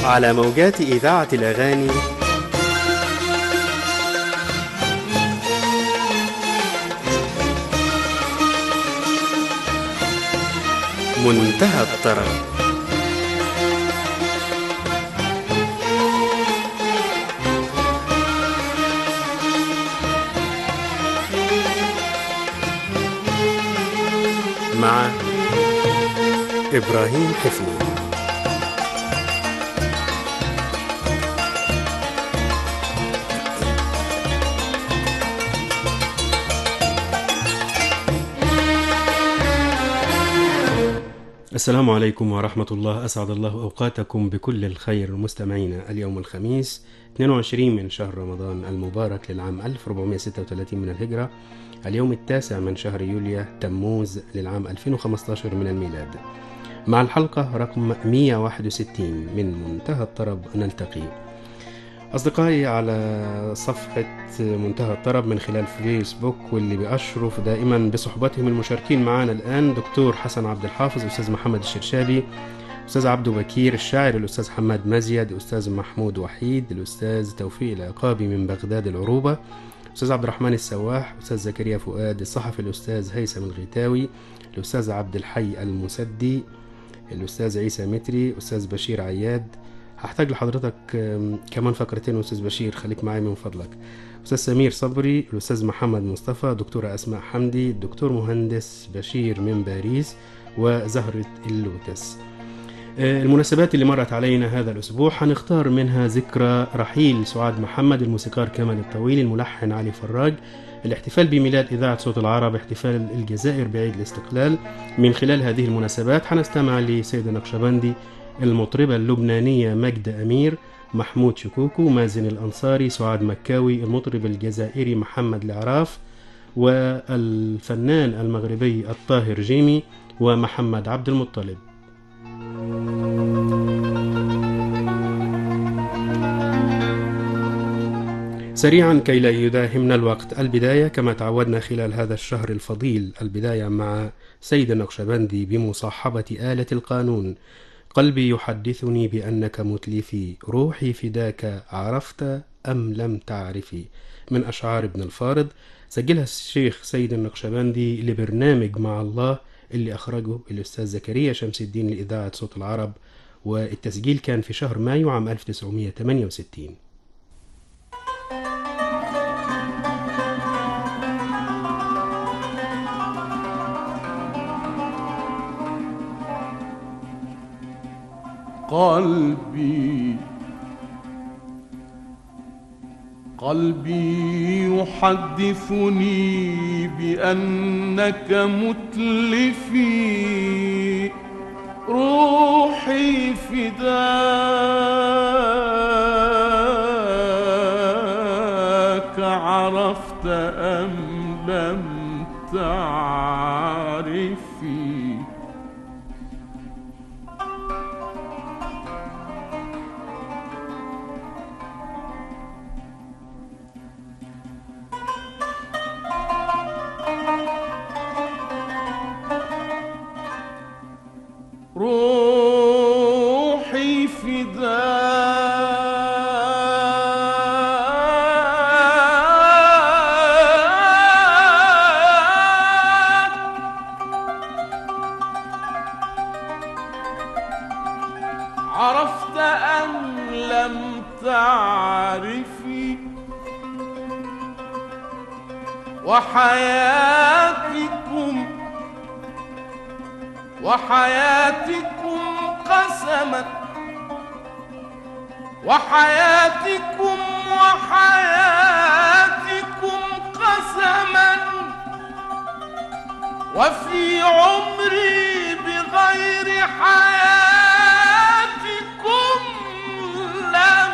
على موجات إذاعة الأغاني منتهى الطرب مع إبراهيم حفني السلام عليكم ورحمة الله أسعد الله أوقاتكم بكل الخير مستمعينا اليوم الخميس 22 من شهر رمضان المبارك للعام 1436 من الهجرة اليوم التاسع من شهر يوليو تموز للعام 2015 من الميلاد مع الحلقة رقم 161 من منتهى الطرب نلتقي أصدقائي على صفحة منتهى الطرب من خلال فيسبوك واللي بأشرف دائما بصحبتهم المشاركين معنا الآن دكتور حسن عبد الحافظ أستاذ محمد الشرشابي أستاذ عبدو بكير الشاعر الأستاذ حماد مزيد الأستاذ محمود وحيد الأستاذ توفيق العقابي من بغداد العروبة أستاذ عبد الرحمن السواح أستاذ زكريا فؤاد الصحفي الأستاذ هيثم الغيتاوي الأستاذ عبد الحي المسدي الأستاذ عيسى متري أستاذ بشير عياد هحتاج لحضرتك آم، كمان فقرتين أستاذ بشير خليك معايا من فضلك أستاذ سمير صبري الأستاذ محمد مصطفى دكتورة أسماء حمدي الدكتور مهندس بشير من باريس وزهرة اللوتس آه، المناسبات اللي مرت علينا هذا الأسبوع هنختار منها ذكرى رحيل سعاد محمد الموسيقار كمال الطويل الملحن علي فراج الاحتفال بميلاد إذاعة صوت العرب احتفال الجزائر بعيد الاستقلال من خلال هذه المناسبات هنستمع لسيد النقشبندي المطربة اللبنانية مجد أمير محمود شكوكو مازن الأنصاري سعاد مكاوي المطرب الجزائري محمد العراف والفنان المغربي الطاهر جيمي ومحمد عبد المطلب سريعا كي لا يداهمنا الوقت البداية كما تعودنا خلال هذا الشهر الفضيل البداية مع سيد النقشبندي بمصاحبة آلة القانون قلبي يحدثني بأنك متلفي روحي فداك عرفت أم لم تعرفي من أشعار ابن الفارض سجلها الشيخ سيد النقشبندي لبرنامج مع الله اللي أخرجه الأستاذ زكريا شمس الدين لإذاعة صوت العرب والتسجيل كان في شهر مايو عام 1968 قلبي قلبي يحدثني بأنك متلفي روحي فداك عرفت أم لم تعرفي روحي فداك عرفت أم لم تعرفي وحياتكم وحياتكم قسما وحياتكم وحياتكم قسما وفي عمري بغير حياتكم لم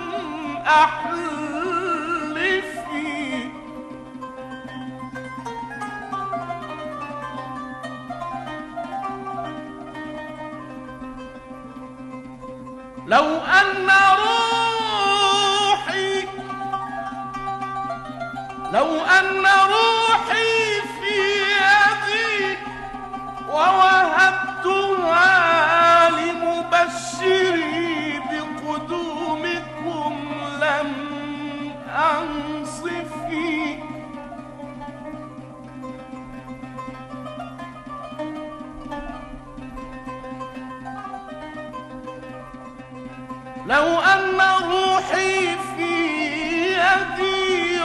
أحلفي لو أن روحي لو أن روحي في يدي ووهبتها لمبشري بقرب لو أن روحي في يدي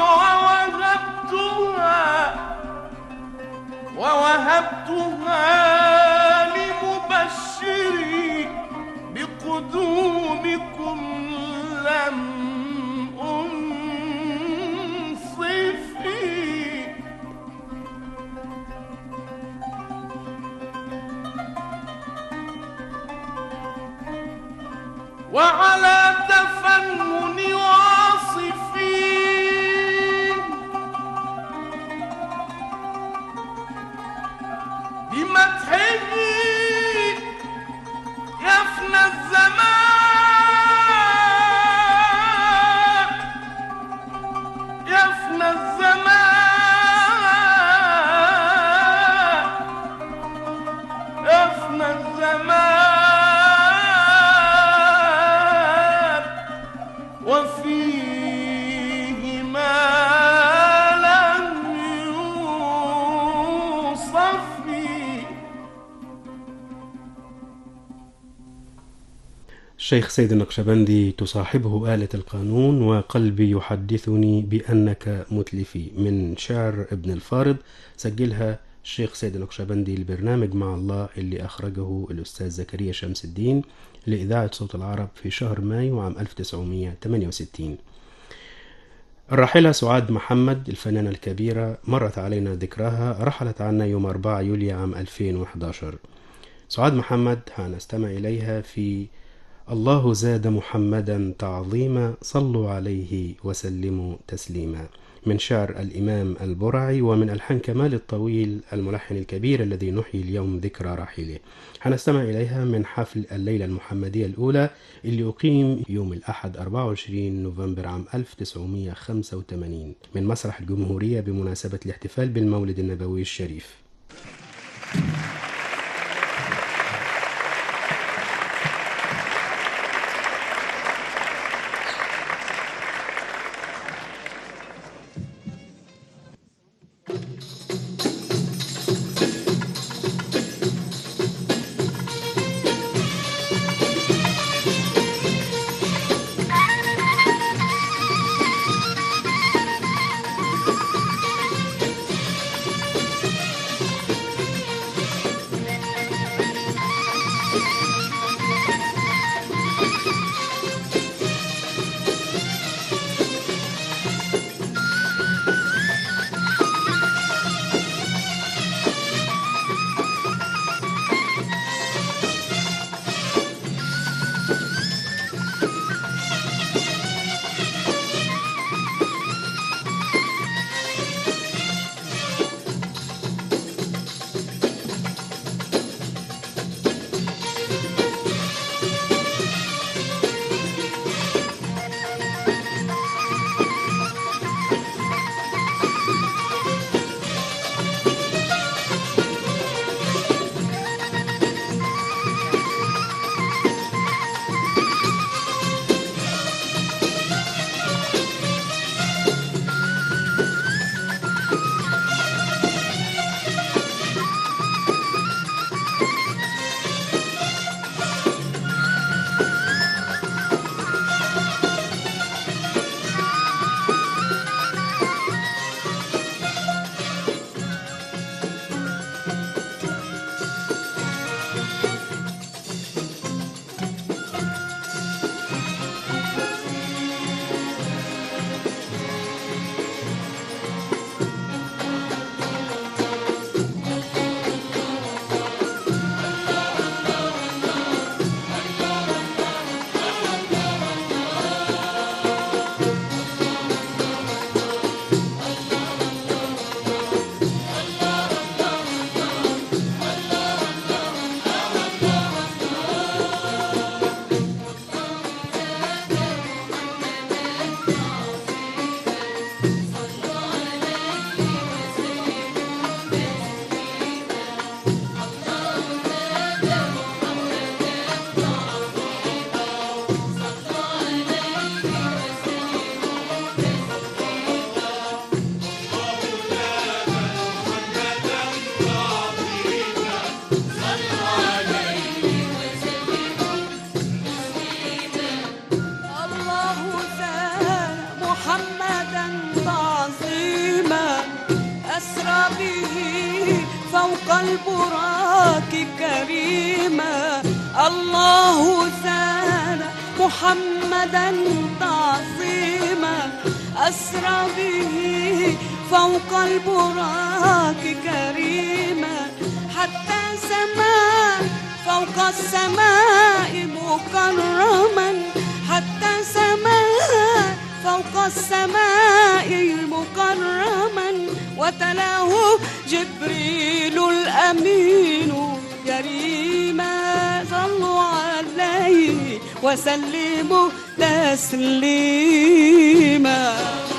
ووهبتها ووهبتها لمبشري بقدومكم لم أنصفي وعلى تفنن واصفين بمدحه يفنى الزمان يفنى الزمان يفنى الزمان وفيه ما لم يوصف الشيخ سيد النقشبندي تصاحبه آلة القانون وقلبي يحدثني بأنك متلفي من شعر ابن الفارض سجلها الشيخ سيد النقشبندي البرنامج مع الله اللي أخرجه الأستاذ زكريا شمس الدين لإذاعة صوت العرب في شهر مايو عام 1968 الراحلة سعاد محمد الفنانة الكبيرة مرت علينا ذكرها رحلت عنا يوم 4 يوليو عام 2011 سعاد محمد هنستمع إليها في الله زاد محمدا تعظيما صلوا عليه وسلموا تسليما من شعر الإمام البرعي ومن ألحان كمال الطويل الملحن الكبير الذي نحيي اليوم ذكرى رحيله هنستمع إليها من حفل الليلة المحمدية الأولى اللي أقيم يوم الأحد 24 نوفمبر عام 1985 من مسرح الجمهورية بمناسبة الاحتفال بالمولد النبوي الشريف Thank البراك كريما الله زاد محمدا تعظيما أسرى به فوق البراك كريما حتى سماء فوق السماء مكرما حتى سماء فوق السماء مكرما وتلاه جبريل الأمين كريما صلوا عليه وسلموا تسليما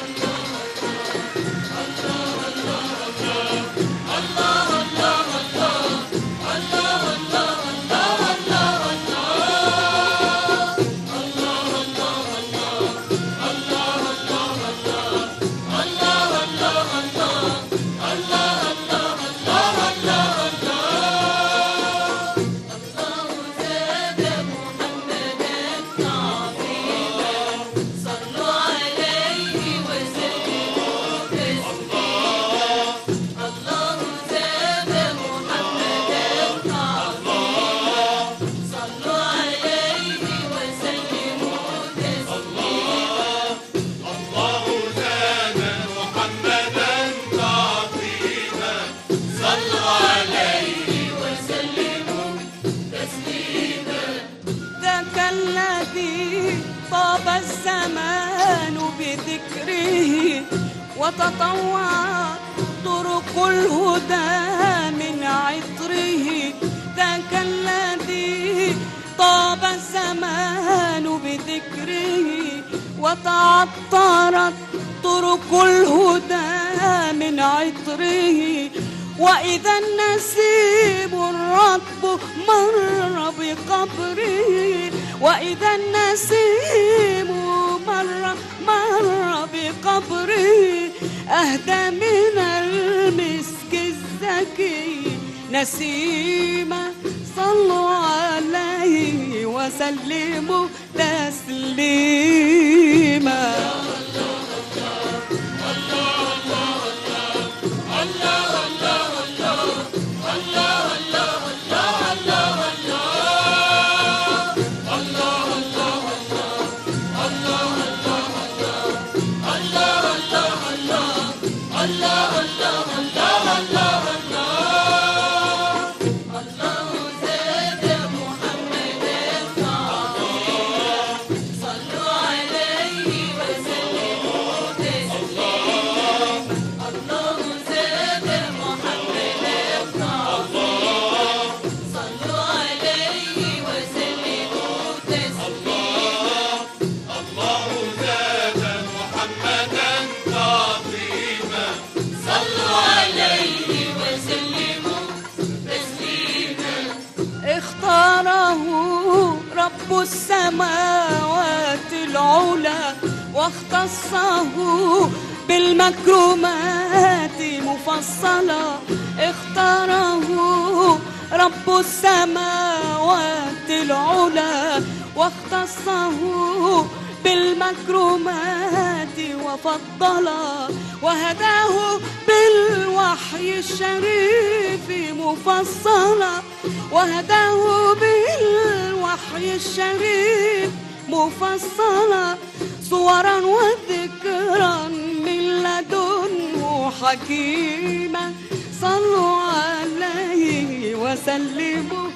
ذاك الذي طاب الزمان بذكره وتطوع طرق الهدى من عطره ذاك الذي طاب الزمان بذكره وتعطرت طرق الهدى من عطره وإذا النسيم الرطب مر بقبره وإذا النسيم مر مر بقبره أهدى من المسك الزكي نسيما صلوا عليه وسلموا تسليما اختاره رب السماوات العلى واختصه بالمكرمات مفصلا اختاره رب السماوات العلى واختصه بالمكرمات وفضلا وهداه بالوحي الشريف مفصلا وهداه بالوحي الشريف مفصلا صورا وذكرا من لدنه حكيما صلوا عليه وسلموا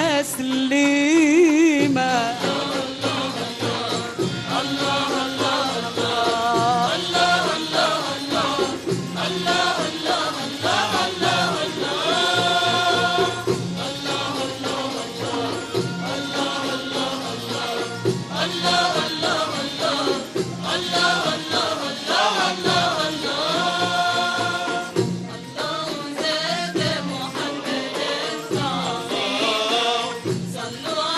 تسليما صلوا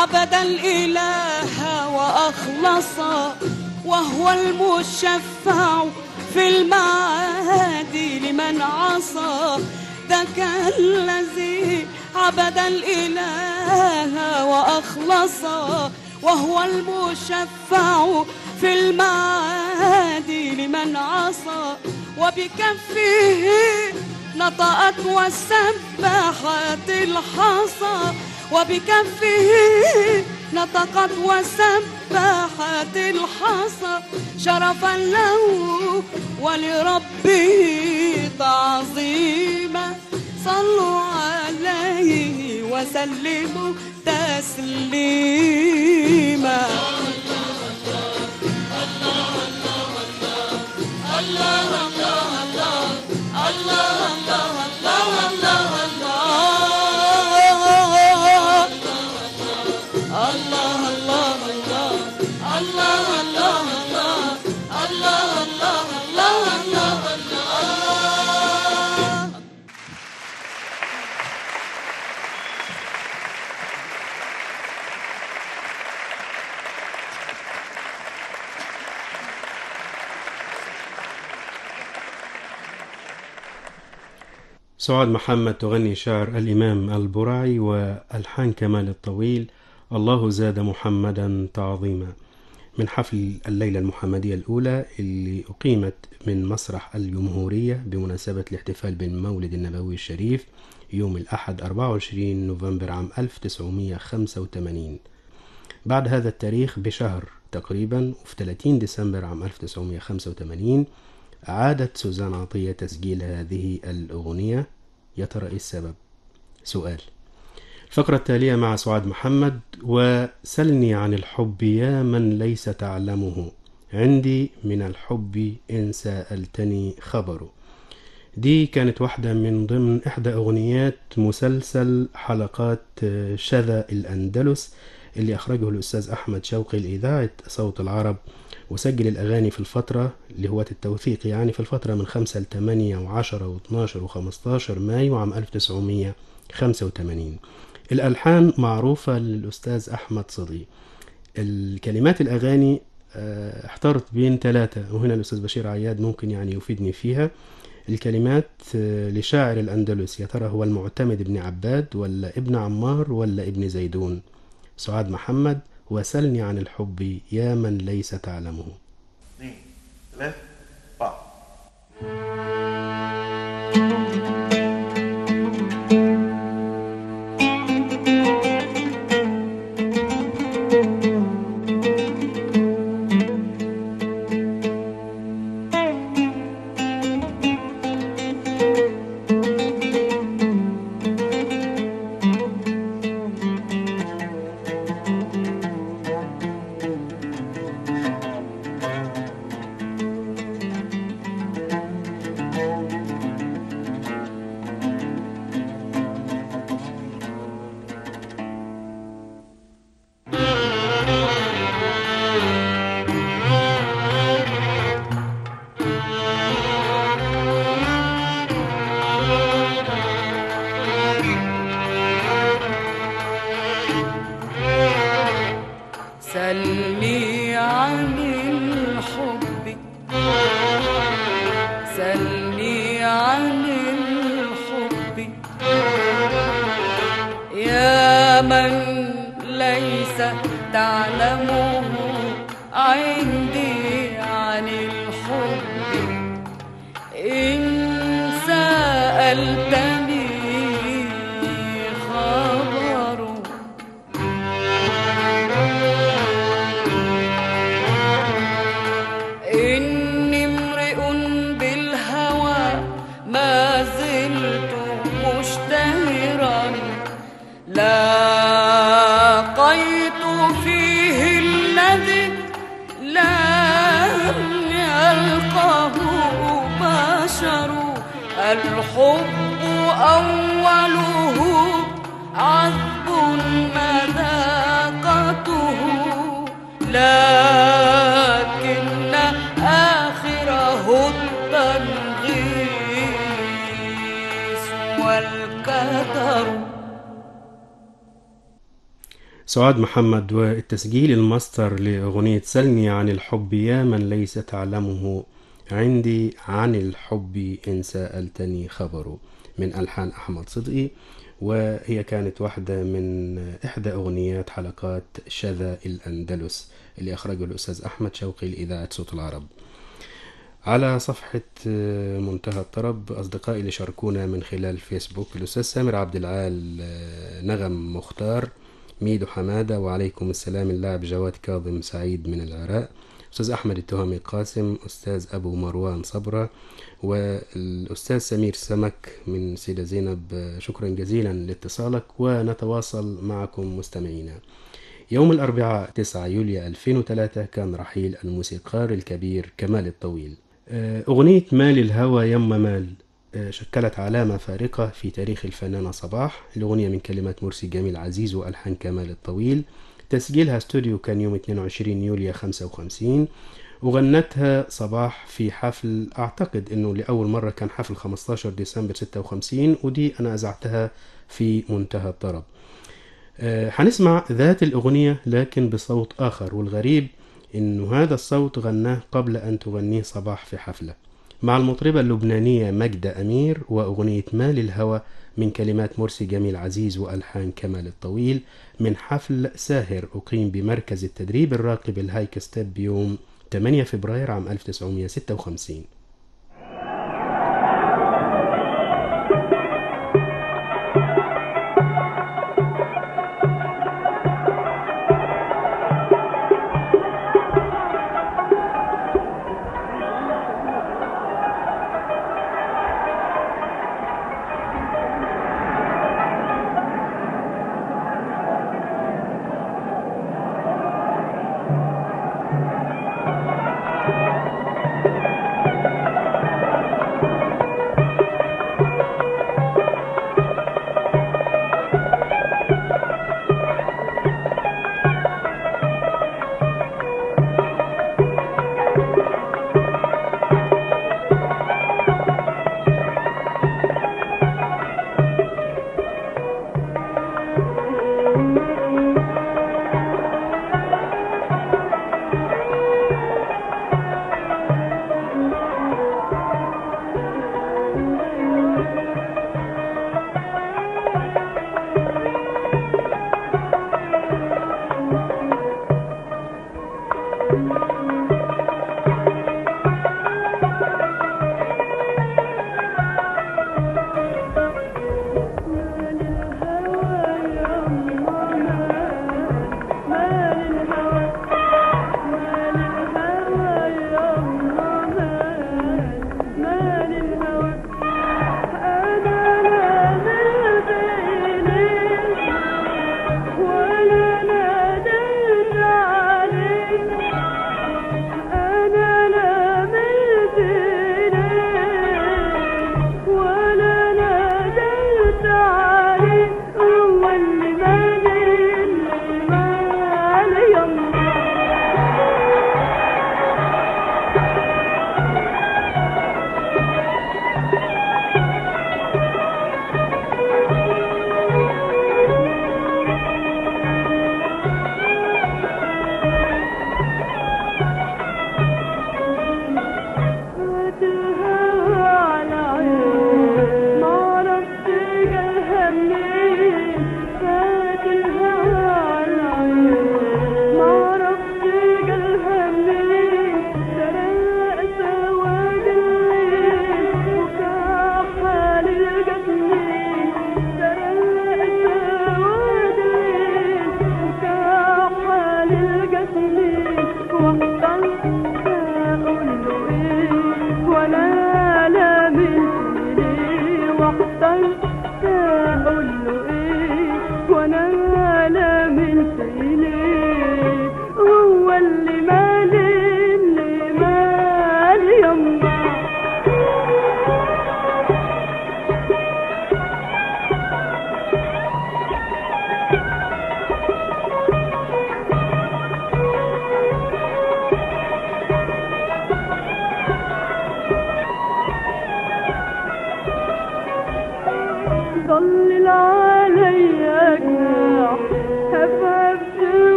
عبد الإله وأخلص وهو المشفع في المعاد لمن عصى ذاك الذي عبد الإله وأخلص وهو المشفع في المعاد لمن عصى وبكفه نطقت وسبحت الحصى وبكفه نطقت وسبحت الحصى شرفا له ولربه تعظيما صلوا عليه وسلموا تسليما سعاد محمد تغني شعر الإمام البرعي وألحان كمال الطويل الله زاد محمدا تعظيما من حفل الليلة المحمدية الأولى اللي أقيمت من مسرح الجمهورية بمناسبة الاحتفال بالمولد النبوي الشريف يوم الأحد 24 نوفمبر عام 1985 بعد هذا التاريخ بشهر تقريبا وفي 30 ديسمبر عام 1985 عادت سوزان عطية تسجيل هذه الأغنية يا ترى إيه السبب؟ سؤال الفقرة التالية مع سعاد محمد وسلني عن الحب يا من ليس تعلمه عندي من الحب إن سألتني خبره دي كانت واحدة من ضمن إحدى أغنيات مسلسل حلقات شذا الأندلس اللي أخرجه الأستاذ أحمد شوقي لإذاعة صوت العرب وسجل الأغاني في الفترة لهواة التوثيق يعني في الفترة من 5 ل 8 و10 و12 و15 مايو عام 1985 الألحان معروفة للأستاذ أحمد صدي الكلمات الأغاني آه، احترت بين ثلاثة وهنا الأستاذ بشير عياد ممكن يعني يفيدني فيها الكلمات آه، لشاعر الأندلس يا ترى هو المعتمد ابن عباد ولا ابن عمار ولا ابن زيدون سعاد محمد وسلني عن الحب يا من ليس تعلمه اثنين ثلاثة أربعة سلني عن الحب سلني عن الحب يا من ليس تعلمه عندي عن الحب إن سألتني خبره إني امرئ بالهوى ما زلت مشتهرا لاقيت فيه الذي لم يلقه بشر الحب أوله عذب مذاقته لكن آخره التنغيس والكدر سعاد محمد والتسجيل الماستر لأغنية سلني عن الحب يا من ليس تعلمه عندي عن الحب إن سألتني خبره من ألحان أحمد صدقي وهي كانت واحدة من إحدى أغنيات حلقات شذا الأندلس اللي أخرجه الأستاذ أحمد شوقي لإذاعة صوت العرب على صفحة آه، منتهى الطرب أصدقائي اللي شاركونا من خلال فيسبوك الأستاذ سامر عبد العال آه، نغم مختار ميدو حمادة وعليكم السلام اللاعب جواد كاظم سعيد من العراق أستاذ أحمد التهامي قاسم أستاذ أبو مروان صبرة والأستاذ سمير سمك من سيدة زينب آه، شكرا جزيلا لاتصالك ونتواصل معكم مستمعينا يوم الأربعاء 9 يوليو 2003 كان رحيل الموسيقار الكبير كمال الطويل آه، أغنية مال الهوى يم مال آه، شكلت علامة فارقة في تاريخ الفنانة صباح الأغنية من كلمات مرسي جميل عزيز وألحان كمال الطويل تسجيلها استوديو كان يوم 22 يوليو 55 وغنتها صباح في حفل أعتقد أنه لأول مرة كان حفل 15 ديسمبر 56 ودي أنا أزعتها في منتهى الطرب آه، هنسمع ذات الأغنية لكن بصوت آخر والغريب إنه هذا الصوت غناه قبل أن تغنيه صباح في حفلة مع المطربة اللبنانية مجدة أمير وأغنية مال الهوى من كلمات مرسي جميل عزيز وألحان كمال الطويل من حفل ساهر أقيم بمركز التدريب الراقي بالهايك ستيب يوم 8 فبراير عام 1956 Thank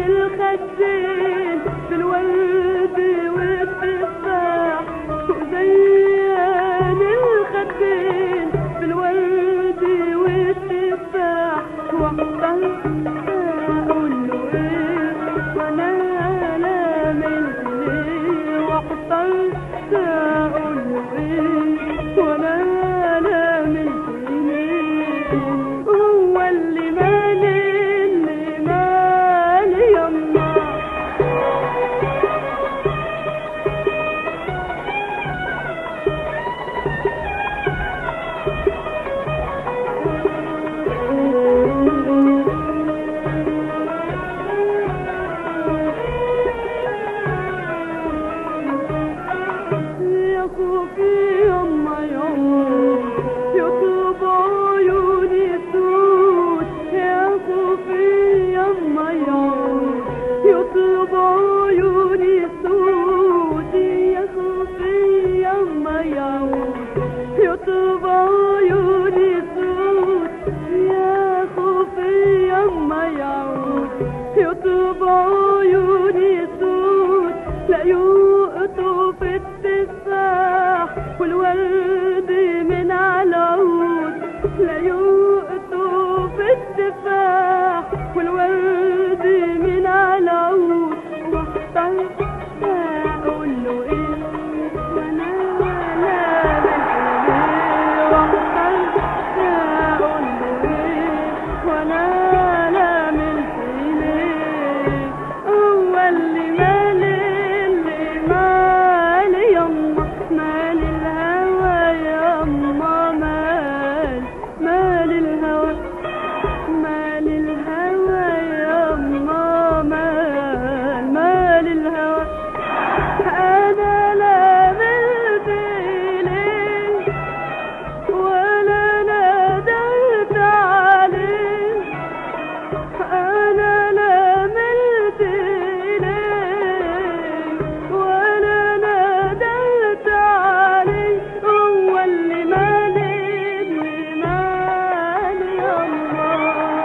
الخدين بالورد والتفاح وزين الخدين بالورد والتفاح واحضر اقول له ايه وانا لا من ليه واحضر اقول له ايه وانا لا من ليه هو اللي مالي اللي مالي يما يا خوفي يما يما يطلب عيوني سود يا خوفي يما يما يطلب عيوني سود يا خوفي يما يما يطلب عيوني سود يا خوفي يما يما يطلب عيوني سود لا يقطف التفاح والورد من على عود لا يقطف التفاح والورد من على عود واحتار اقول له ايه وانا لا من واحتار اقول له ايه وانا لا من ليه هو اللي مالي اللي مالي يما مال الهوى يما مال مال الهوى مال الهوى يما مال مال الهوى انا لا ملت اليه ولا ناديت عليه أنا لا ملت إليه ولا ناديت عليه هو اللي مالي اللي مالي الله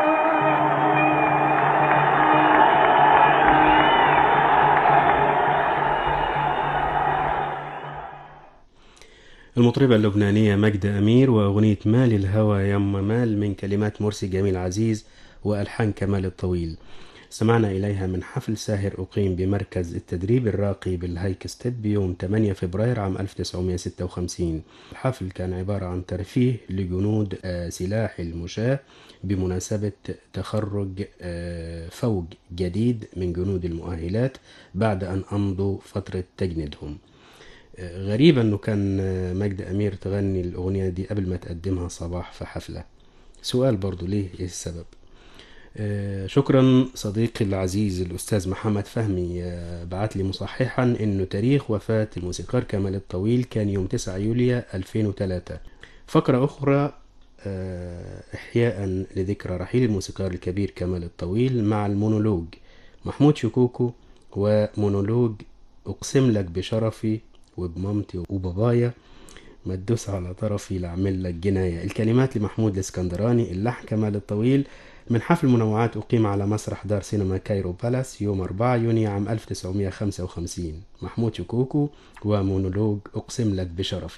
المطربة اللبنانية مجدة أمير وأغنية مال الهوى يما مال من كلمات مرسي جميل عزيز وألحان كمال الطويل استمعنا إليها من حفل ساهر أقيم بمركز التدريب الراقي بالهايك ستيب يوم 8 فبراير عام 1956 الحفل كان عبارة عن ترفيه لجنود آه، سلاح المشاة بمناسبة تخرج آه، فوج جديد من جنود المؤهلات بعد أن أمضوا فترة تجنيدهم غريب انه كان مجد امير تغني الاغنيه دي قبل ما تقدمها صباح في حفله سؤال برضو ليه ايه السبب آه، شكرا صديقي العزيز الاستاذ محمد فهمي آه، بعت لي مصححا انه تاريخ وفاه الموسيقار كمال الطويل كان يوم 9 يوليو 2003 فقره اخرى آه، احياء لذكرى رحيل الموسيقار الكبير كمال الطويل مع المونولوج محمود شكوكو ومونولوج اقسم لك بشرفي وبمامتي وبابايا ما تدوس على طرفي لأعمل لك جناية الكلمات لمحمود الاسكندراني اللحن كمال الطويل من حفل منوعات أقيم على مسرح دار سينما كايرو بالاس يوم 4 يونيو عام 1955 محمود شكوكو ومونولوج أقسم لك بشرفي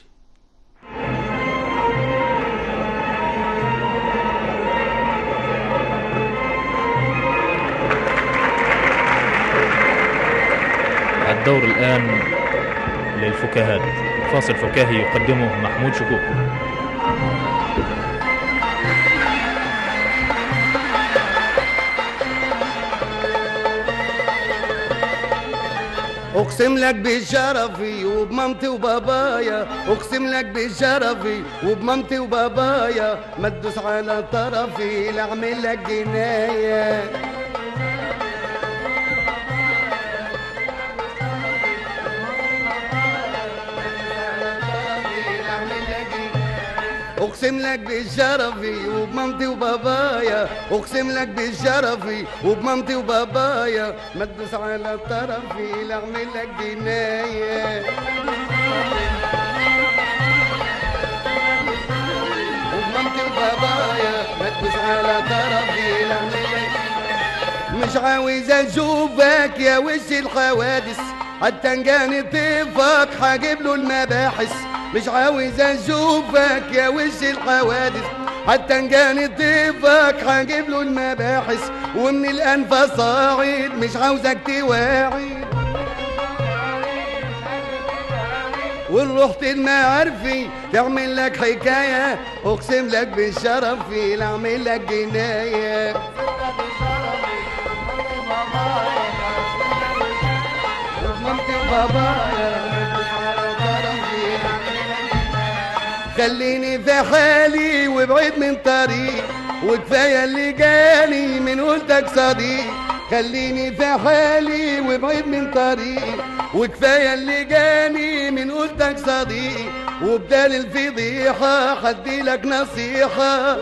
الدور الآن للفكاهات فاصل فكاهي يقدمه محمود شكوكو اقسم لك بشرفي وبمامتي وبابايا اقسم لك بشرفي وبمامتي وبابايا ما تدوس على طرفي لاعمل لك جنايه اقسم لك بشرفي وبمامتي وبابايا اقسم لك بشرفي وبمامتي وبابايا ما تدوس على طرفي لاعمل لك جنايه وبمامتي وبابايا ما تدوس على طرفي لاعمل لك مش عاوز اشوفك يا وش الحوادث حتى ان كان طيفك هجيب له المباحث مش عاوز اشوفك يا وش الحوادث حتى ان كان طيفك هجيب له المباحث ومن الانفاس صاعد مش عاوزك تواعد وان رحت المعارفي تعمل لك حكاية اقسم لك بالشرف لا اعمل لك جناية مامتي وبابايا خليني في حالي وابعد من طريق وكفايه اللي جالي من قلتك صديق خليني في حالي وابعد من طريق وكفايه اللي جاني من قلتك صديق وبدال الفضيحه حدي لك نصيحه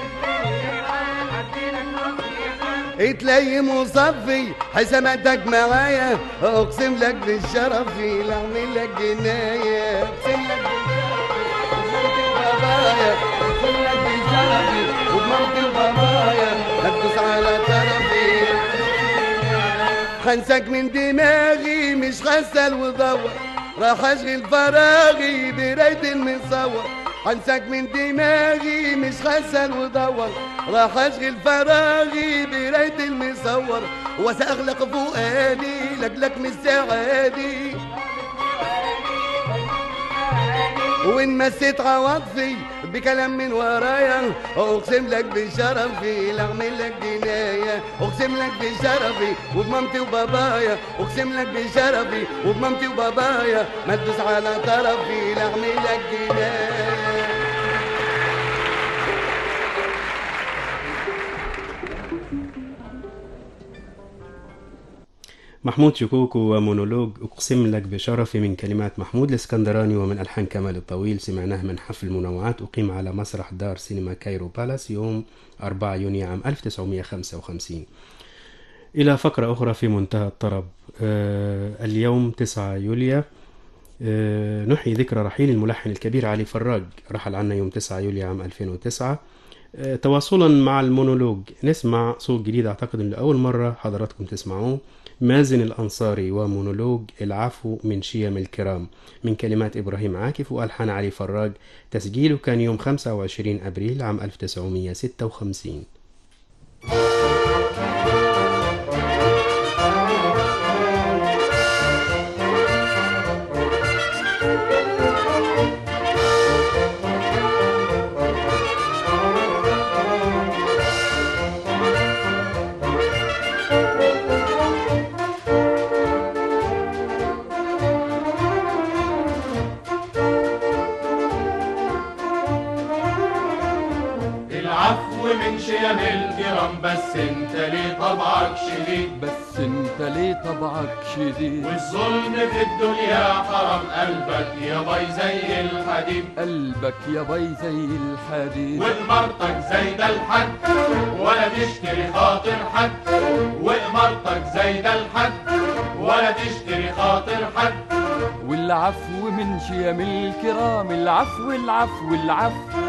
اتليم وصفي حساباتك معايا اقسم لك بالشرف لا اعمل لك جنايه اقسم لك بابايا اقسم لك بالشرف وبموتي وبابايا هتدوس على طرفي خنسك من دماغي مش غسل ودور راح اشغل فراغي براية المصور هنسك من دماغي مش غسل ودور راح اشغل فراغي براية المصور وساغلق فؤادي لجلك مش سعادي وان مسيت عواطفي بكلام من ورايا اقسم لك بشرفي لا اعمل لك جنايه اقسم لك بشرفي وبمامتي وبابايا اقسم لك بشرفي وبمامتي وبابايا ما تدوس على طرفي لا اعمل لك جنايه محمود شكوكو ومونولوج أقسم لك بشرفي من كلمات محمود الاسكندراني ومن ألحان كمال الطويل سمعناه من حفل منوعات أقيم على مسرح دار سينما كايرو بالاس يوم 4 يونيو عام 1955 إلى فقرة أخرى في منتهى الطرب آه اليوم 9 يوليو آه نحيي ذكرى رحيل الملحن الكبير علي فراج رحل عنا يوم 9 يوليو عام 2009 آه، تواصلا مع المونولوج نسمع صوت جديد اعتقد ان لاول مره حضراتكم تسمعوه مازن الانصاري ومونولوج العفو من شيم الكرام من كلمات ابراهيم عاكف والحان علي فراج تسجيله كان يوم 25 ابريل عام 1956 العفو من شيم الكرام بس انت ليه طبعك شديد بس انت ليه طبعك شديد والظلم في الدنيا حرام قلبك يا باي زي الحديد قلبك يا باي زي الحديد وإمارتك زي ده الحد ولا تشتري خاطر حد وإمارتك زي ده الحد ولا تشتري خاطر حد والعفو من شيم الكرام العفو العفو العفو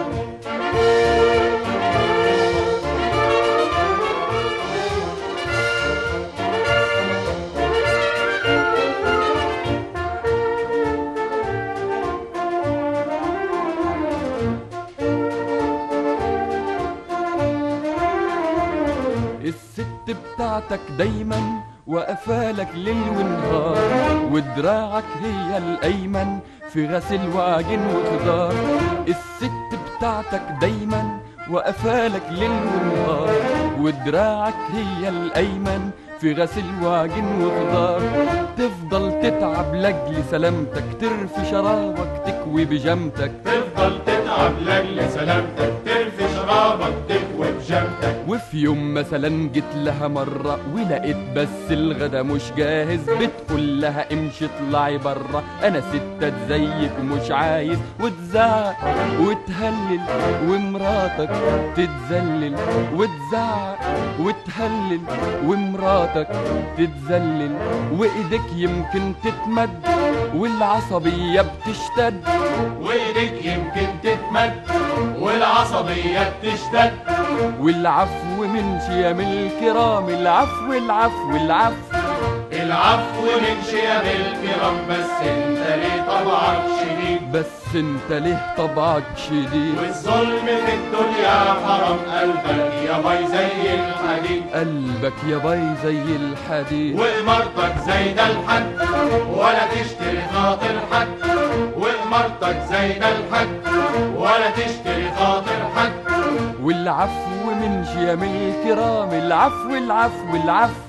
الست بتاعتك دايما وقفالك ليل ونهار ودراعك هي الايمن في غسل وعجن وخضار الست بتاعتك دايما وقفالك ليل ونهار ودراعك هي الايمن في غسل وعجن وخضار تفضل تتعب لاجل سلامتك ترفي شرابك تكوي بجامتك تفضل تتعب لاجل سلامتك ترفي شرابك تكوي بجامتك وفي يوم مثلا جيت لها مرة ولقيت بس الغدا مش جاهز بتقول لها امشي اطلعي برا انا ستات زيك ومش عايز وتزعق وتهلل ومراتك تتذلل وتزعق وتهلل ومراتك تتذلل وايدك يمكن تتمد والعصبية بتشتد وايدك يمكن تتمد والعصبية بتشتد والعفو من شيم الكرام العفو العفو العفو العفو من شيم الكرام بس انت ليه طبعك شديد بس انت ليه طبعك شديد والظلم في الدنيا حرام قلبك يا باي زي الحديد قلبك يا باي زي الحديد وإمارتك زي ده الحد ولا تشتري خاطر حد وإمارتك زي ده الحد ولا تشتري خاطر حد والعفو من شيم الكرام العفو العفو العفو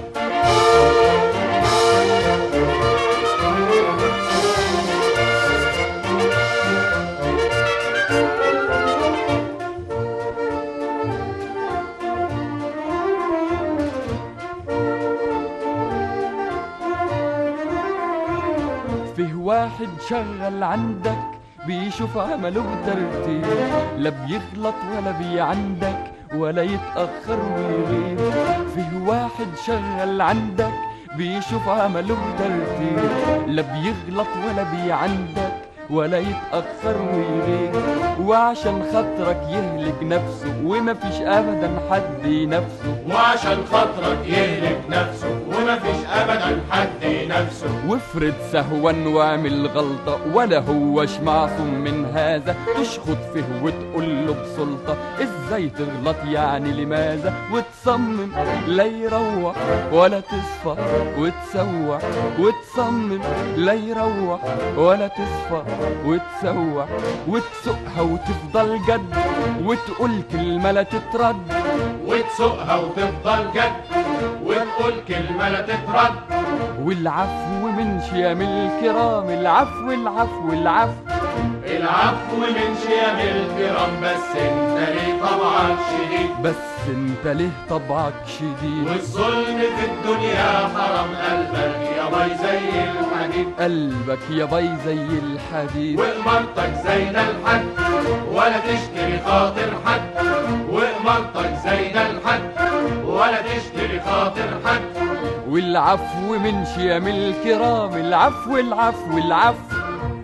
فيه واحد شغل عندك بيشوف عمله بترتيب لا بيغلط ولا بيعندك ولا يتأخر ويغيب فيه واحد شغل عندك بيشوف عمله بترتيب لا بيغلط ولا بيعندك ولا يتأخر ويغيب وعشان خاطرك يهلك نفسه وما فيش أبدا حد ينافسه وعشان خاطرك يهلك نفسه ومفيش أبدا حد نفسه وافرض سهوا واعمل غلطة ولا هوش معصوم من هذا تشخط فيه وتقول له بسلطة ازاي تغلط يعني لماذا وتصمم لا يروح ولا تصفى وتسوح وتصمم لا يروح ولا تصفى وتسوح وتسوقها وتفضل جد وتقول كلمة لا تترد وتسوقها وتفضل جد وتقول كلمة لا تترد والعفو من شيم الكرام العفو العفو العفو العفو من شيم الكرام بس انت ليه طبعك شديد بس انت ليه طبعك شديد والظلم في الدنيا حرام قلبك يا باي زي الحديد قلبك يا باي زي الحديد وإمارتك زي ده الحد ولا تشتري خاطر حد وإمارتك زي ده الحد ولا تشتري خاطر حد والعفو من شيم الكرام العفو العفو العفو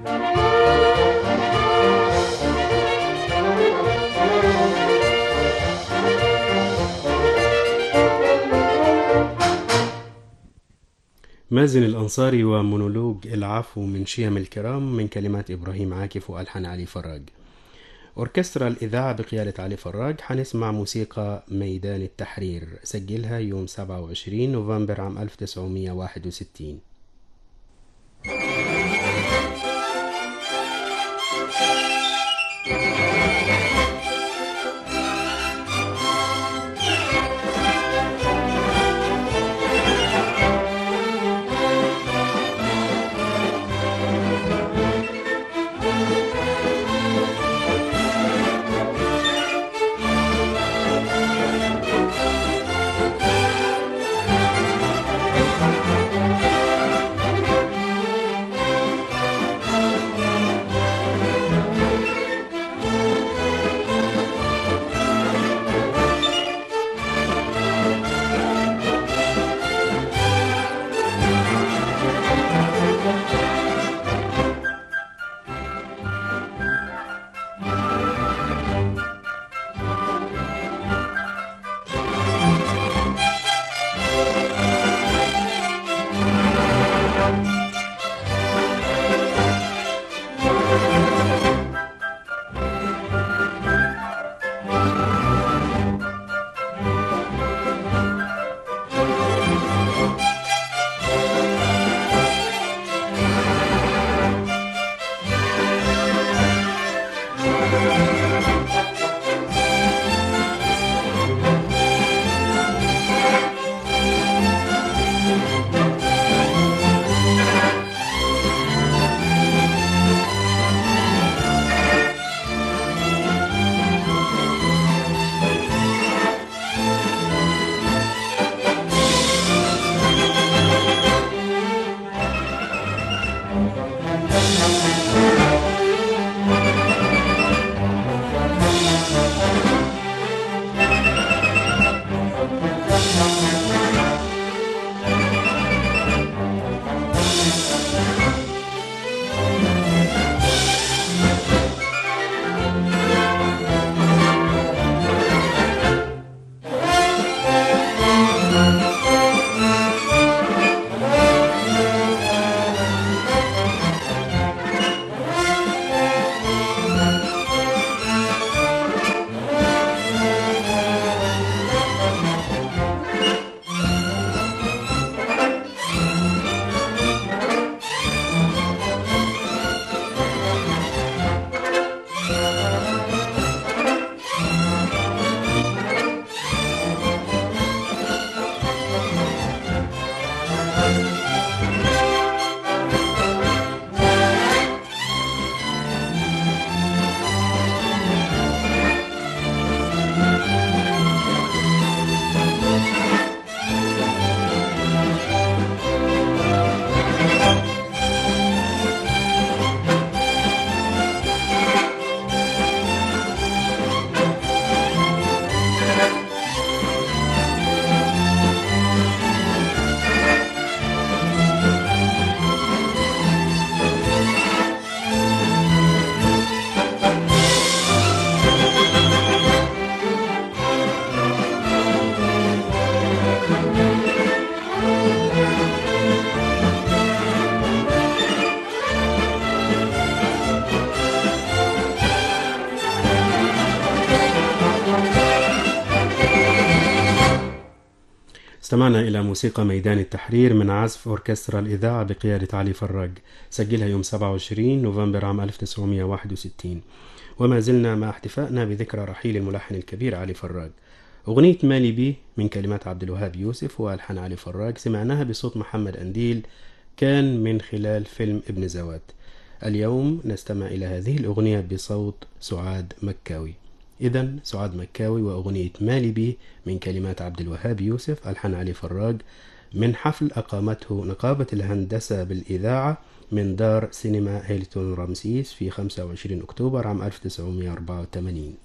مازن الأنصاري ومونولوج العفو من شيم الكرام من كلمات إبراهيم عاكف وألحان علي فراج أوركسترا الإذاعة بقيادة علي فراج حنسمع موسيقى ميدان التحرير سجلها يوم 27 نوفمبر عام 1961 العفو استمعنا إلى موسيقى ميدان التحرير من عزف أوركسترا الإذاعة بقيادة علي فراج سجلها يوم 27 نوفمبر عام 1961 وما زلنا مع احتفائنا بذكرى رحيل الملحن الكبير علي فراج أغنية مالي بيه من كلمات عبد الوهاب يوسف وألحان علي فراج سمعناها بصوت محمد أنديل كان من خلال فيلم ابن زوات اليوم نستمع إلى هذه الأغنية بصوت سعاد مكاوي إذا سعاد مكاوي وأغنية مالي بيه من كلمات عبد الوهاب يوسف ألحان علي فراج من حفل أقامته نقابة الهندسة بالإذاعة من دار سينما هيلتون رمسيس في 25 أكتوبر عام 1984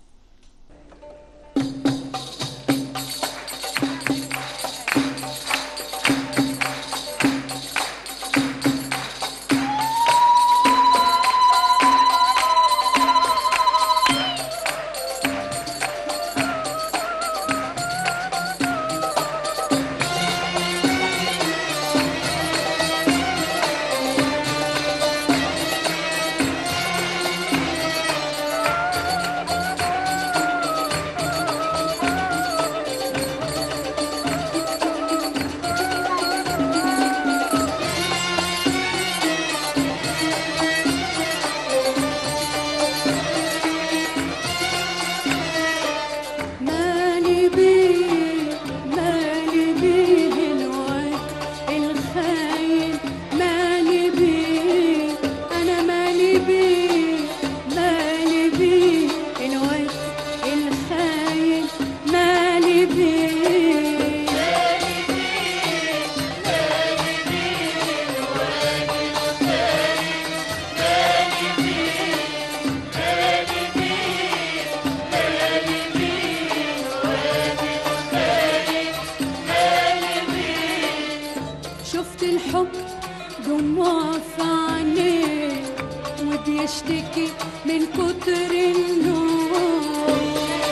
مالي بيه مالي بيه الواد الخاين مالي بيه أنا مالي بيه مالي بيه الواد الخاين مالي بيه شفت الحب دموع في عينيه وبيشتكي من كتر النور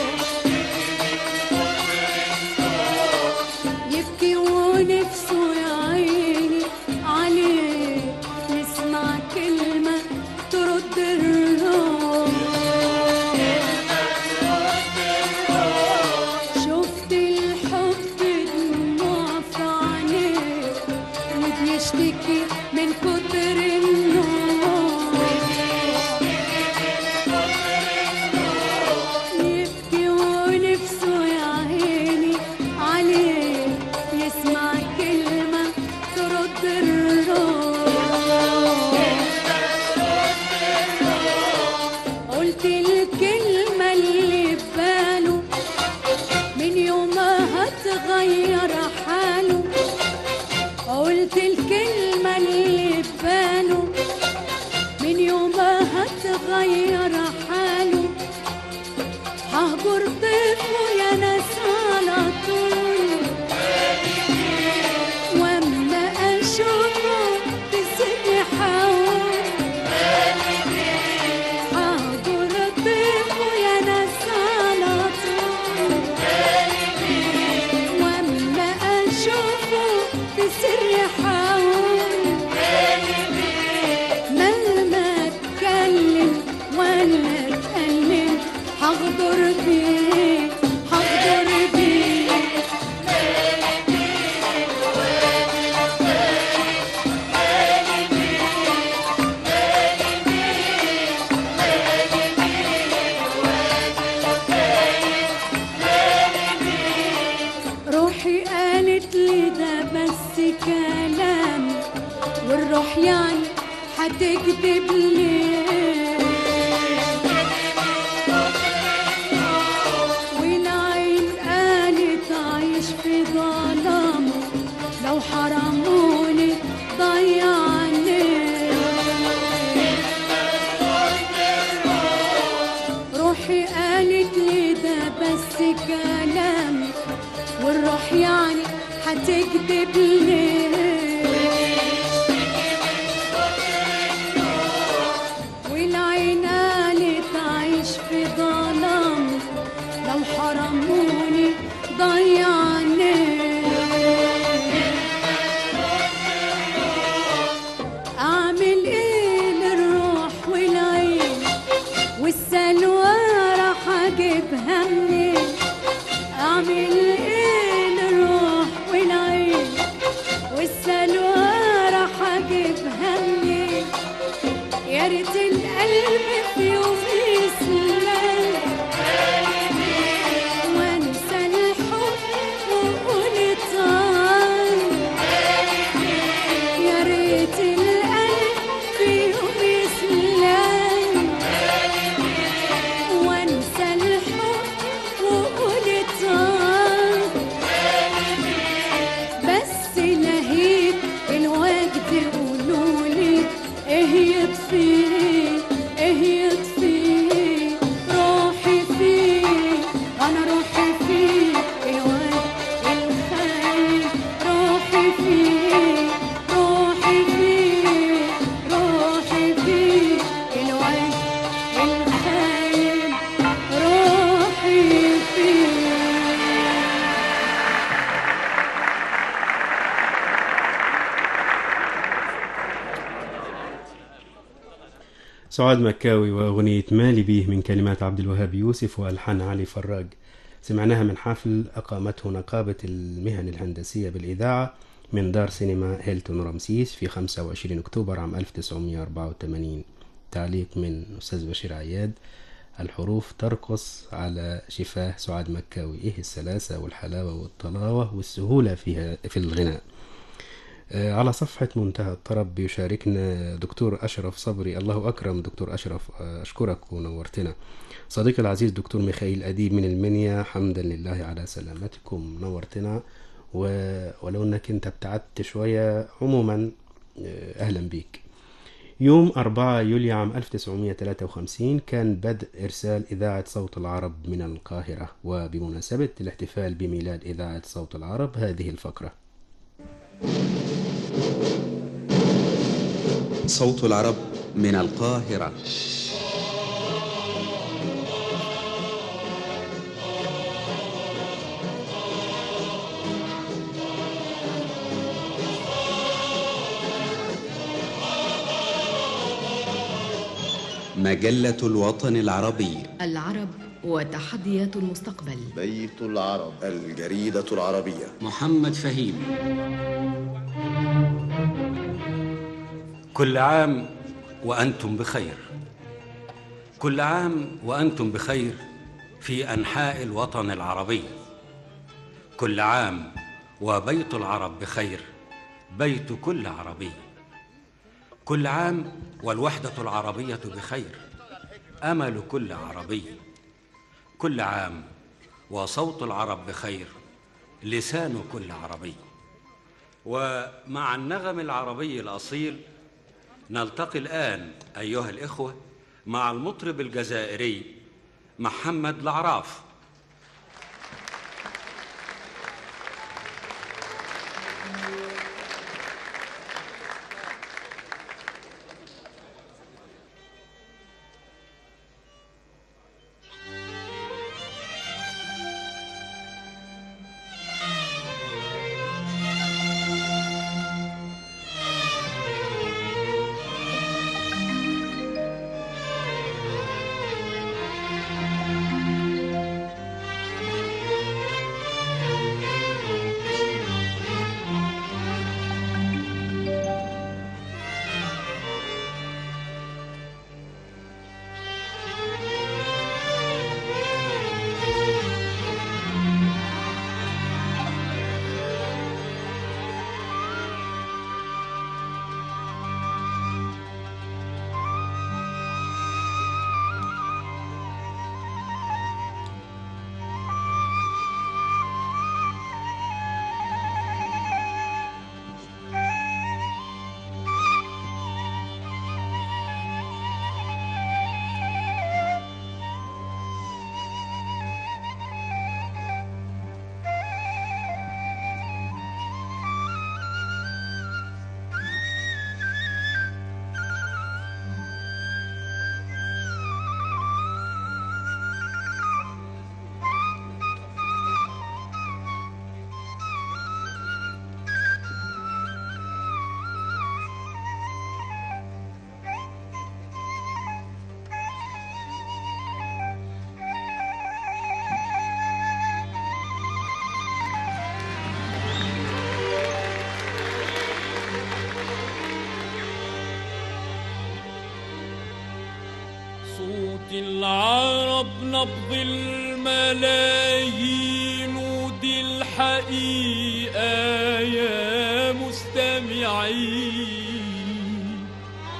يبكي ونفسه يا عيني عليه يسمع كلمة ترد الروح شفت الحب دموع في عينيه وبيشتكي من كتر النور يبكي ونفسه يا عيني عليه يسمع كلمة ترد الروح قلت الكلمة اللي بباله من يومها هتغير حاله قلت الكلمة اللي بباله من يومها هتغير حاله ههجر طفله يا ناس على طول واما اشوفه تسيبني حاول ههجر طفله يا ناس على طول واما اشوفه تسيبني حاول مهما اتكلم ولا اتألم هغدر بيه هغدر بيه روحي قالت لي ده بس كلام والروح يعني هتكذب ليه والعين قالت عايش في ظلام لو حرموني ضيعني روحي قالت لي ده بس كلام والروح يعني هتكذب ليه والعين قالت عايش في ظلام لو حرموني ضيعني اعمل ايه للروح والعين والسلوى راح اجيبها منين اعمل ايه للروح والعين قلبي في يوم يسلم وانسى الحب واقول طال يا ريت القلب في يوم يسلم وانسى الحب واقول طال بس لهيت الوجد قولولي ايه يطفي ايه يطفي روحي فيه انا روحي فيه الوجد الخاين روحي فيه روحي فيه روحي فيه الوجد الخاين روحي فيه سعاد مكاوي وأغنية مالي بيه من كلمات عبد الوهاب يوسف وألحان علي فراج سمعناها من حفل أقامته نقابة المهن الهندسية بالإذاعة من دار سينما هيلتون رمسيس في 25 أكتوبر عام 1984 تعليق من أستاذ بشير عياد الحروف ترقص على شفاه سعاد مكاوي إيه السلاسة والحلاوة والطلاوة والسهولة فيها في الغناء آه، على صفحة منتهى الطرب بيشاركنا دكتور أشرف صبري الله أكرم دكتور أشرف آه، أشكرك ونورتنا صديقي العزيز دكتور ميخائيل أديب من المنيا حمدا لله على سلامتكم نورتنا و- ولو أنك أنت ابتعدت شوية عموما آه، أهلا بيك يوم 4 يوليو عام 1953 كان بدء إرسال إذاعة صوت العرب من القاهرة وبمناسبة الاحتفال بميلاد إذاعة صوت العرب هذه الفقرة صوت العرب من القاهرة مجلة الوطن العربي العرب وتحديات المستقبل بيت العرب الجريدة العربية محمد فهيم كل عام وأنتم بخير كل عام وأنتم بخير في أنحاء الوطن العربي كل عام وبيت العرب بخير بيت كل عربي كل عام والوحدة العربية بخير أمل كل عربي كل عام وصوت العرب بخير لسان كل عربي ومع النغم العربي الأصيل نلتقي الآن أيها الإخوة مع المطرب الجزائري محمد العراف نبض الملايين ودي الحقيقة يا مستمعين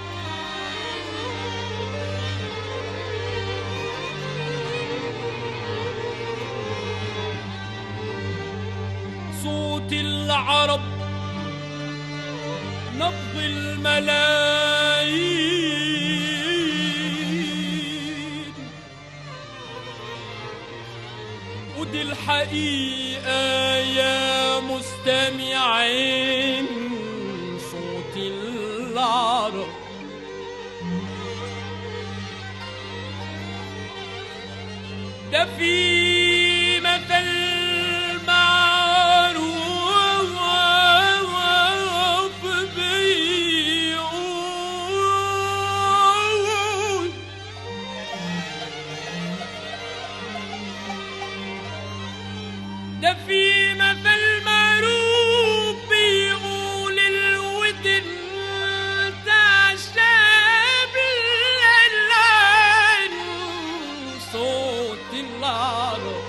صوت العرب نبض الملايين ودي الحقيقة يا مستمعين صوت العرب ده في مثل معروف بيقول ده في مثل معروف بيقول الودن تعشاب العين صوت العرب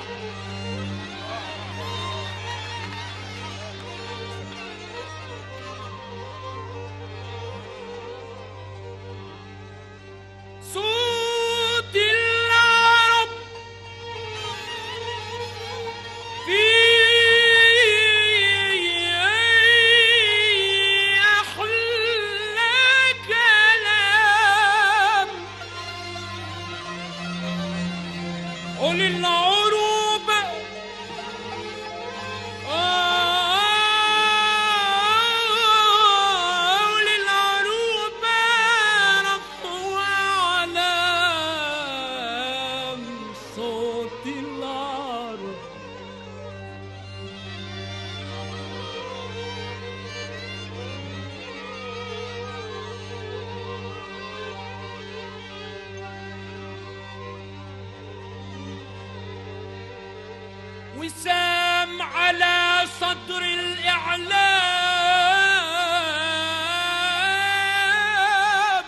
صوت العرب في أحلى كلام قول العروبة قول العروبة رفوا علام صوت العرب وسام على صدر الإعلام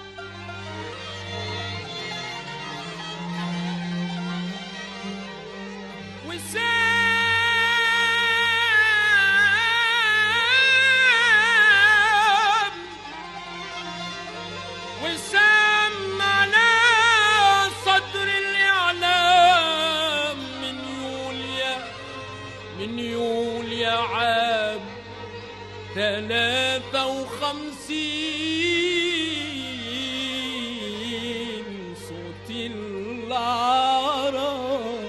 وسام وسام على صدر الإعلام من يوليا من يوليا عام ثلاثة وخمسين صوت العرب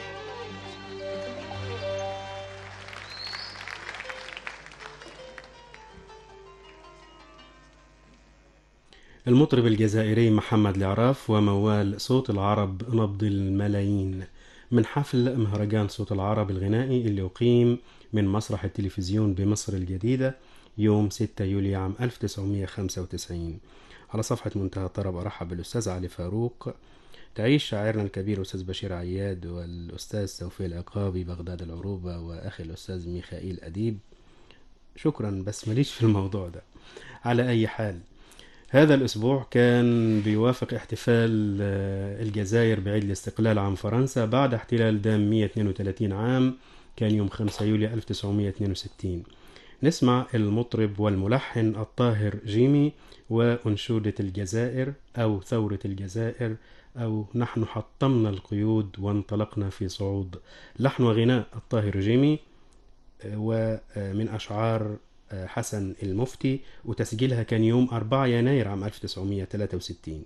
المطرب الجزائري محمد العراف وموال صوت العرب نبض الملايين من حفل مهرجان صوت العرب الغنائي اللي أقيم من مسرح التلفزيون بمصر الجديدة يوم 6 يوليو عام 1995 على صفحة منتهى الطرب أرحب بالأستاذ علي فاروق تعيش شاعرنا الكبير أستاذ بشير عياد والأستاذ توفيق العقابي بغداد العروبة وأخي الأستاذ ميخائيل أديب شكرا بس ماليش في الموضوع ده على أي حال هذا الأسبوع كان بيوافق احتفال آه، الجزائر بعيد الاستقلال عن فرنسا بعد احتلال دام 132 عام كان يوم 5 يوليو 1962 نسمع المطرب والملحن الطاهر جيمي وأنشودة الجزائر أو ثورة الجزائر أو نحن حطمنا القيود وانطلقنا في صعود لحن وغناء الطاهر جيمي آه، ومن أشعار آه، حسن المفتي وتسجيلها كان يوم 4 يناير عام 1963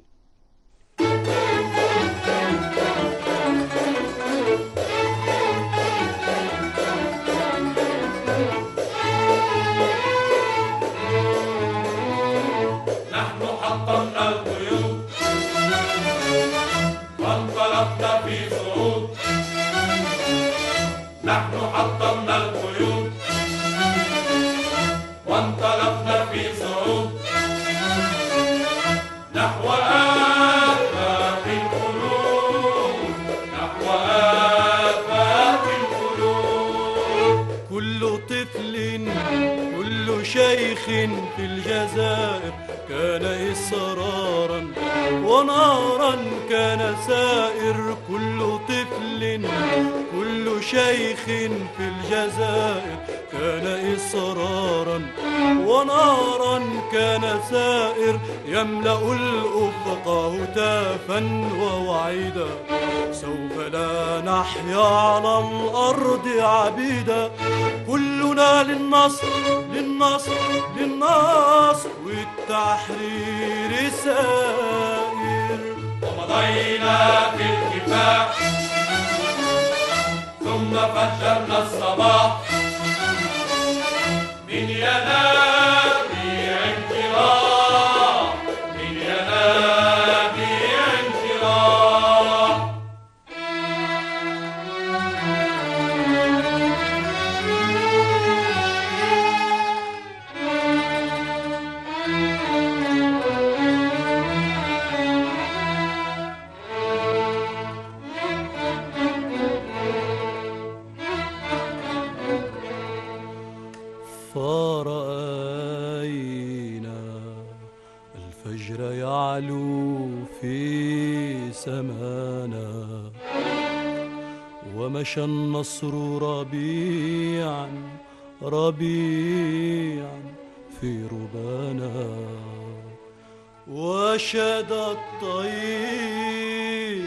نحن حطمنا القيود وانطلقنا في صعود نحن حطمنا القيود وانطلقنا في صعود نحو آفاق القلوب نحو آفاق القلوب كل طفل كل كل شيخ في الجزائر كان إصرارا ونارا كان سائر كل طفل كل شيخ في الجزائر كان إصرارا ونارا كان سائر يملأ الأفق هتافا ووعيدا سوف لا نحيا على الأرض عبيدا كلنا للنصر للنصر للنصر والتحرير سائر ومضينا في الكفاح ثم فجرنا الصباح من ينابيع انشراح من ينابيع انشراح فرأينا الفجر يعلو في سمانا ومشى النصر ربيعا ربيعا في ربانا وشد الطير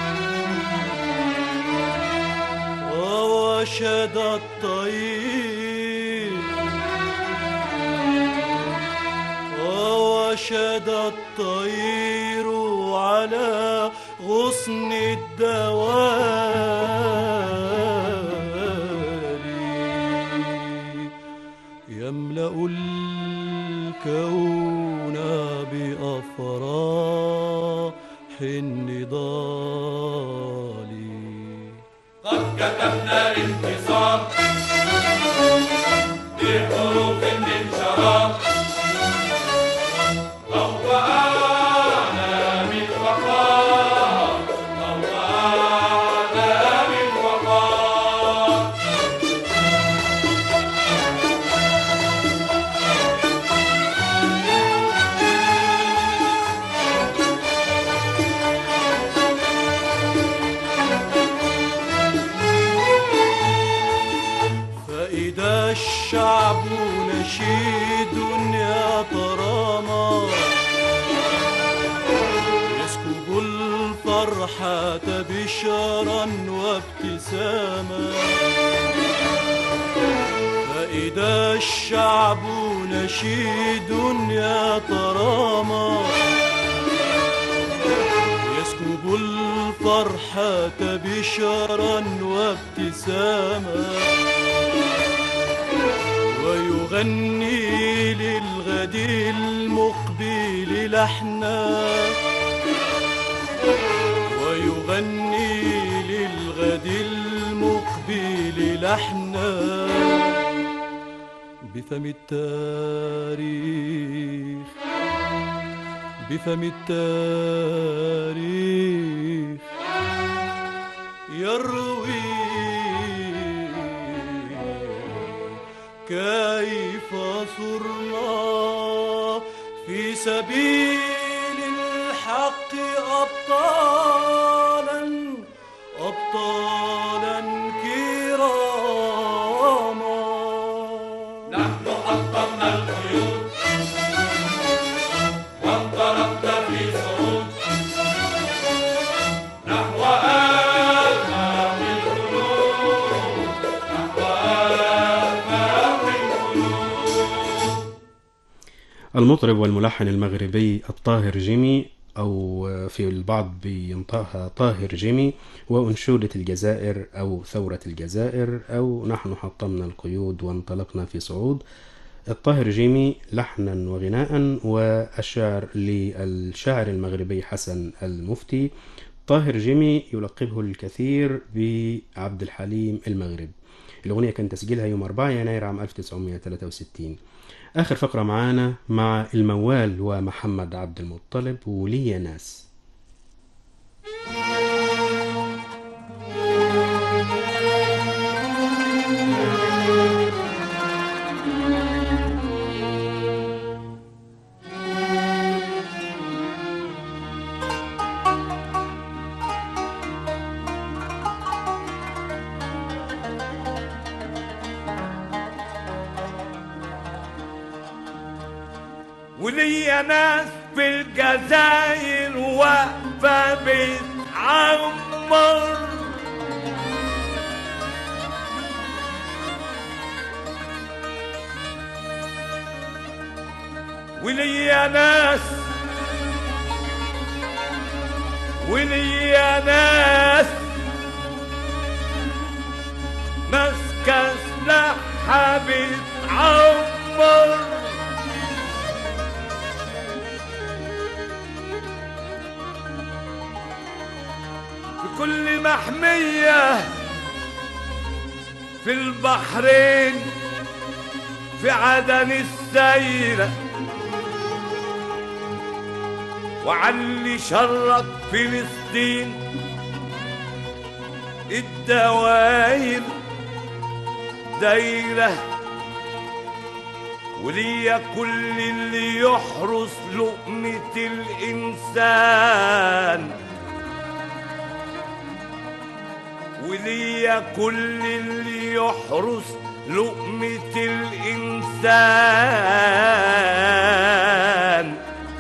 ووشد الطير ووشد الطير على غصن الدوالي يملأ الكون بأفراح النضال قد كتبنا الانتصار بحروف من شراب ضوءنا من وقار ضوءنا من وقار فإذا الشعب نشيد يا ترامى يسكب الفرحة بشرا وابتساما فإذا الشعب نشيد يا ترامى يسكب الفرحة بشرا وابتساما ويغني للغد المقبل لحنا ويغني للغد المقبل لحنا بفم التاريخ بفم التاريخ يروي كيف صرنا في سبيل الحق أبطالا أبطالا كراما نحن حطمنا القيود وانطلقنا في صعود نحو آفاق الخلود نحو آفاق الخلود المطرب والملحن المغربي الطاهر جيمي أو في البعض بينطقها طاهر جيمي وأنشودة الجزائر أو ثورة الجزائر أو نحن حطمنا القيود وانطلقنا في صعود الطاهر جيمي لحنا وغناء والشعر للشاعر المغربي حسن المفتي طاهر جيمي يلقبه الكثير بعبد الحليم المغرب الأغنية كان تسجيلها يوم 4 يناير عام 1963 آخر فقرة معانا مع الموال ومحمد عبد المطلب ولي ناس وليا ناس في الجزاير واقفة بتعمر وليا ناس وليا ناس ماسكة سلاحها بتعمر في كل محمية في البحرين في عدن السيرة وعلي شرك فلسطين الدواير دايرة وليا كل اللي يحرس لقمة الإنسان وليا كل اللي يحرس لقمة الإنسان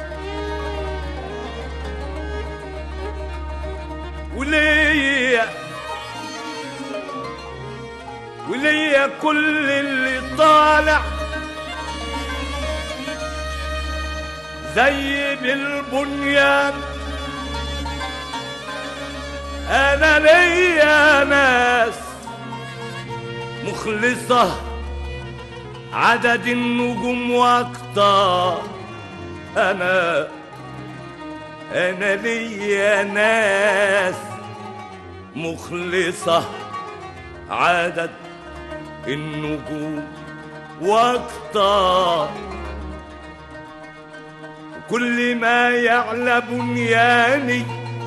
وليا وليا كل اللي طالع زي بالبنيان انا ليا ناس مخلصة عدد النجوم واكتر انا انا ليا ناس مخلصة عدد النجوم واكتر وكل ما يعلى بنياني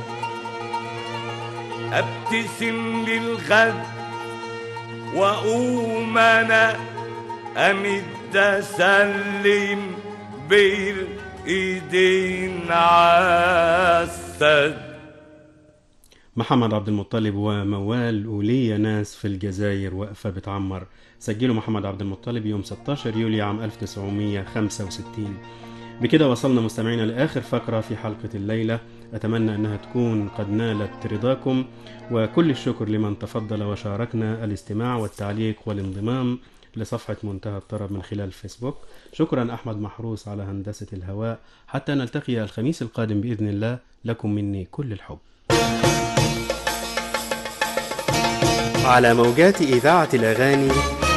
ابتسم للغد واقوم انا امد اسلم بالايدين عالسد محمد عبد المطلب وموال وليا ناس في الجزائر واقفة بتعمر سجله محمد عبد المطلب يوم 16 يوليو عام 1965 بكده وصلنا مستمعينا لآخر فقرة في حلقة الليلة أتمنى أنها تكون قد نالت رضاكم وكل الشكر لمن تفضل وشاركنا الاستماع والتعليق والانضمام لصفحة منتهى الطرب من خلال فيسبوك شكرا أحمد محروس على هندسة الهواء حتى نلتقي الخميس القادم بإذن الله لكم مني كل الحب على موجات إذاعة الأغاني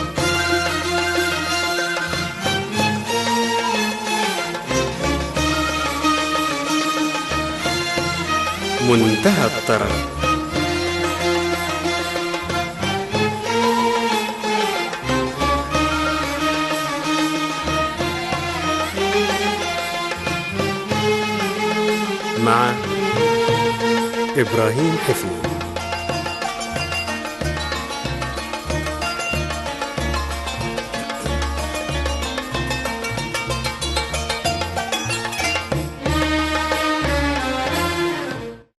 منتهى الطرب مع إبراهيم حفني